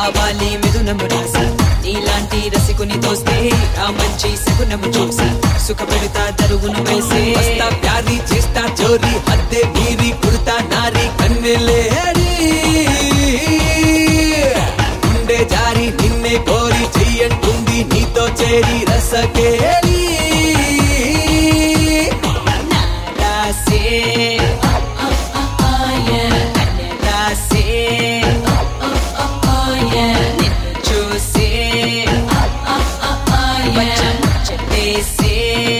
కావాలి మిథునము రాసా నీలాంటి రసికుని తోస్తే ఆ మంచి సగునము చూసా సుఖ పెడతా దరుగును వేసే వస్తా ప్యారీ చేస్తా జోరి హద్దే మీరి కుడతా నారి కన్నెలేడి గుండె జారి నిన్నే కోరి చెయ్యంటుంది నీతో చేరి రసకేలి రాసే రాసే నిన్ను చూసే వచ్చం చెప్పేసే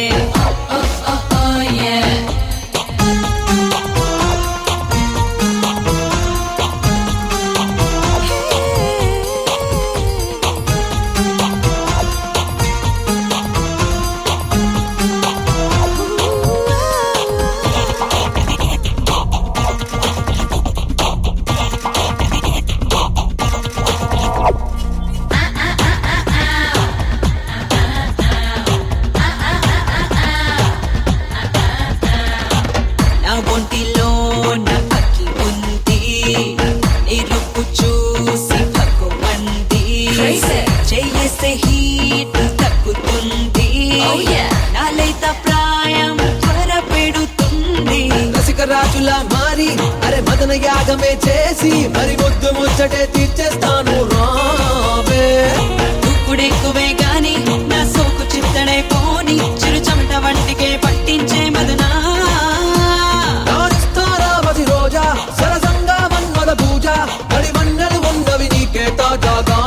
నా ఒంటిలో నా అక్కి ఉంది నీ రూపు చూసి భగవంతి Crazy. చేయేస్తే హీట్ తగ్గుతుంది Oh, yeah. నాలైత ప్రాయం త్వరపెడుతుంది రసిక రాజులా మారి అరే మదన యాగమే చేసి మరి ముద్దు ముచ్చటే తీర్చేస్తాను రావే దుక్కుడెక్కువే గాని నా సోకు చిత్తడై పోని చిరు చెమట వంటికే పట్టించే మదనా రాణిస్తారావతి రోజా సరసంగా మన్మద పూజ కడి మన్నలు ఉన్నవి నీకే తాజాగా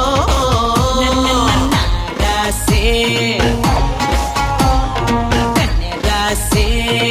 రాసే కన్య రాసే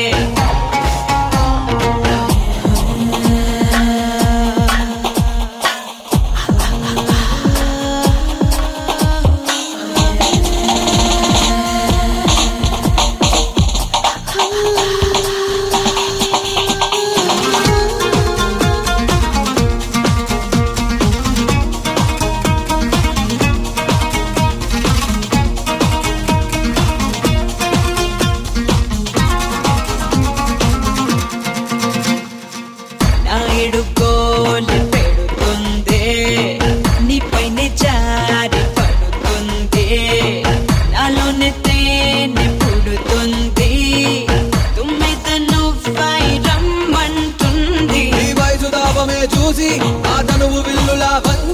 నాయుడు గోలు పెడుతుందే నీపైనే జారి పడుతుంది నాలోనే తేనె పుడుతుంది తుమ్మిద నువ్వై రమ్మంటుంది ఈ వయసు దాపమే చూసి ఆ తనువు విల్లులా వంగి